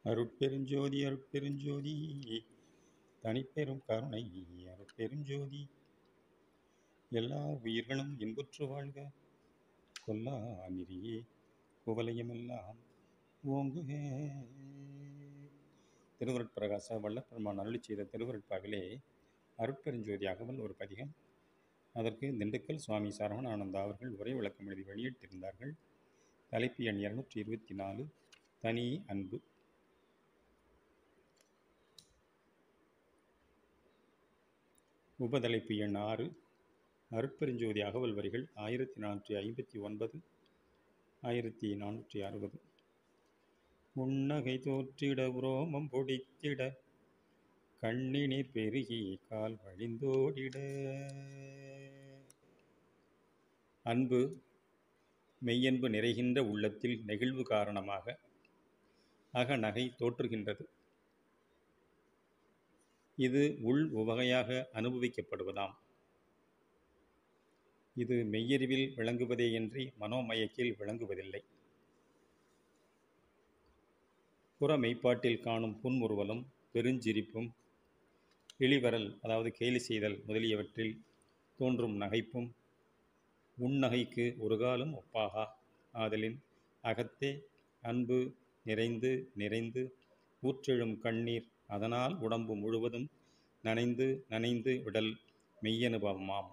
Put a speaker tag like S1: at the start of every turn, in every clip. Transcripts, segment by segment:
S1: அருட்பெருஞ்சோதி அருட்பெருஞ்சோதி தனிப்பெரும் கருணை அருட்பெருஞ்சோதி எல்லா உயிர்களும் இன்புற்று வாழ்க கொல்லா நெறியே குவலயமெல்லாம் ஓங்குக திருவருட்பிரகாச வல்லப்பெருமான் அருளி செய்த திருவருட்பாவிலே அருட்பெருஞ்சோதி அகவல் ஒரு பதிகம் அதற்கு திண்டுக்கல் சுவாமி சரவணானந்தா அவர்கள் உரை விளக்கம் எழுதி வெளியிட்டிருந்தார்கள் தலைப்பு எண் இருநூற்றி இருபத்தி நாலு தனி அன்பு உபதலைப்பு எண் ஆறு அருட்பெருஞ்சோதி அகவல் வரிகள் ஆயிரத்தி நானூற்றி ஐம்பத்தி ஒன்பது ஆயிரத்தி நானூற்றி அறுபது உன்னகை தோற்றிட உரோமம் பொடித்திட கண்ணினீர் பெருகி கால் வழிந்தோடிட அன்பு மெய்யன்பு நிறைகின்ற உள்ளத்தில் நெகிழ்வு காரணமாக அகநகை தோற்றுகின்றது இது உள் உவகையாக அனுபவிக்கப்படுவதாம் இது மெய்யறிவில் விளங்குவதேயன்றி மனோமயக்கில் விளங்குவதில்லை புற மெய்ப்பாட்டில் காணும் புன்முறுவலும் பெருஞ்சிரிப்பும் இழிவரல் அதாவது கேலி செய்தல் முதலியவற்றில் தோன்றும் நகைப்பும் உன்னகைக்கு ஒரு காலம் ஒப்பாகா ஆதலின் அகத்தே அன்பு நிறைந்து நிறைந்து ஊற்றெழும் கண்ணீர் அதனால் உடம்பு முழுவதும் நனைந்து நனைந்து விடல் மெய்யனுபவமாம்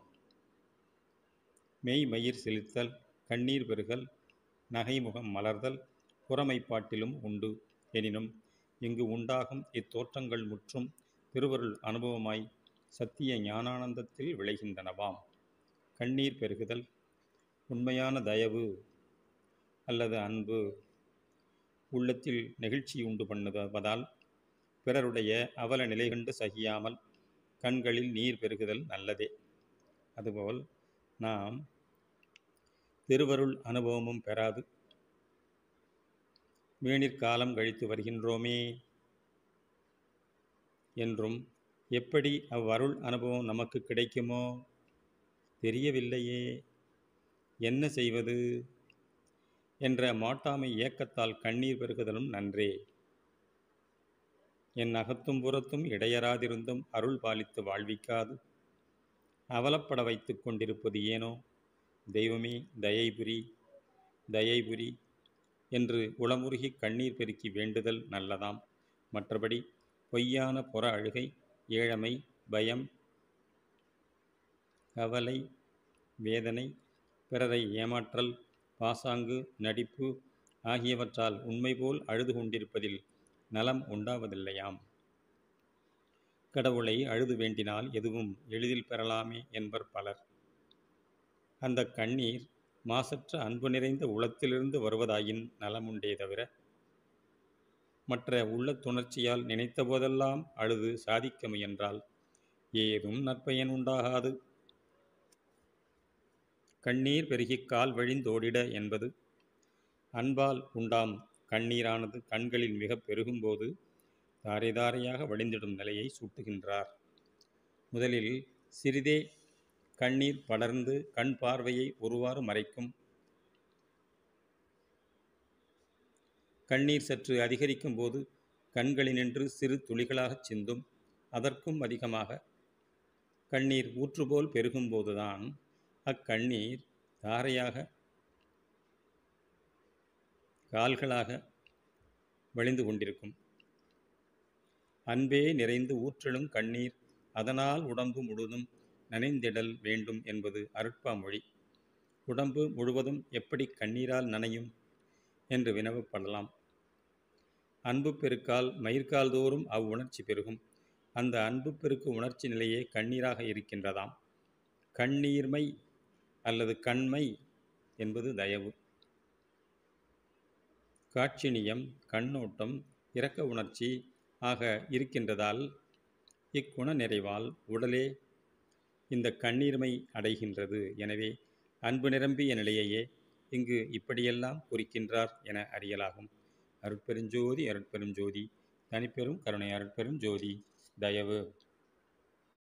S1: மெய் மயிர் செலுத்தல் கண்ணீர் பெறுதல் நகைமுகம் மலர்தல் புறமைப்பாட்டிலும் உண்டு எனினும் இங்கு உண்டாகும் இத்தோற்றங்கள் முற்றும் திருவருள் அனுபவமாய் சத்திய ஞானானந்தத்தில் விளைகின்றனவாம் கண்ணீர் பெருகுதல் உண்மையான தயவு அல்லது அன்பு உள்ளத்தில் நெகிழ்ச்சி உண்டு பண்ணுவதால் பிறருடைய அவல நிலை கண்டு சகியாமல் கண்களில் நீர் பெருகுதல் நல்லதே அதுபோல் நாம் திருவருள் அனுபவமும் பெறாது வேணிற்காலம் கழித்து வருகின்றோமே என்றும் எப்படி அவ்வருள் அனுபவம் நமக்கு கிடைக்குமோ தெரியவில்லையே என்ன செய்வது என்ற மாட்டாமை ஏக்கத்தால் கண்ணீர் பெருகுதலும் நன்றே என் அகத்தும் புறத்தும் இடையராதிருந்தும் அருள் பாலித்து வாழ்விக்காது அவலப்பட வைத்து கொண்டிருப்பது ஏனோ தெய்வமே தயைபுரி தயைபுரி என்று உளமுருகி கண்ணீர் பெருக்கி வேண்டுதல் நல்லதாம் மற்றபடி பொய்யான புற அழுகை ஏழமை பயம் கவலை வேதனை பிறரை ஏமாற்றல் பாசாங்கு நடிப்பு ஆகியவற்றால் உண்மை போல் அழுது கொண்டிருப்பதில் நலம் உண்டாவதில்லையாம் கடவுளை அழுது வேண்டினால் எதுவும் எளிதில் பெறலாமே என்பர் பலர் அந்த கண்ணீர் மாசற்ற அன்பு நிறைந்த உளத்திலிருந்து வருவதாயின் நலமுண்டே தவிர மற்ற உள்ளத்துணர்ச்சியால் நினைத்த போதெல்லாம் அழுது சாதிக்க முயன்றால் ஏதும் நற்பயன் உண்டாகாது கண்ணீர் பெருகி கால் வழிந்தோடிட என்பது அன்பால் உண்டாம் கண்ணீரானது கண்களில் மிக பெருகும்போது தாரை தாரையாக வழிந்திடும் நிலையை சூட்டுகின்றார் முதலில் சிறிதே கண்ணீர் படர்ந்து கண் பார்வையை ஒருவாறு மறைக்கும் கண்ணீர் சற்று அதிகரிக்கும் போது கண்களினின்று சிறு துளிகளாகச் சிந்தும் அதற்கும் அதிகமாக கண்ணீர் ஊற்றுபோல் பெருகும்போதுதான் அக்கண்ணீர் தாரையாக கால்களாக வழிந்து கொண்டிருக்கும் அன்பே நிறைந்து ஊற்றலும் கண்ணீர் அதனால் உடம்பு முழுதும் நனைந்திடல் வேண்டும் என்பது அருட்பா மொழி உடம்பு முழுவதும் எப்படி கண்ணீரால் நனையும் என்று வினவப்படலாம் அன்பு பெருக்கால் மயிர்கால் தோறும் அவ்வுணர்ச்சி பெருகும் அந்த அன்பு பெருக்கு உணர்ச்சி நிலையே கண்ணீராக இருக்கின்றதாம் கண்ணீர்மை அல்லது கண்மை என்பது தயவு காட்சினியம் கண்ணோட்டம் இரக்க உணர்ச்சி ஆக இருக்கின்றதால் இக்குண நிறைவால் உடலே இந்த கண்ணீர்மை அடைகின்றது எனவே அன்பு நிரம்பிய நிலையையே இங்கு இப்படியெல்லாம் குறிக்கின்றார் என அறியலாகும் அருட்பெருஞ்சோதி அருட்பெருஞ்சோதி தனிப்பெரும் கருணை அருட்பெரும் ஜோதி தயவு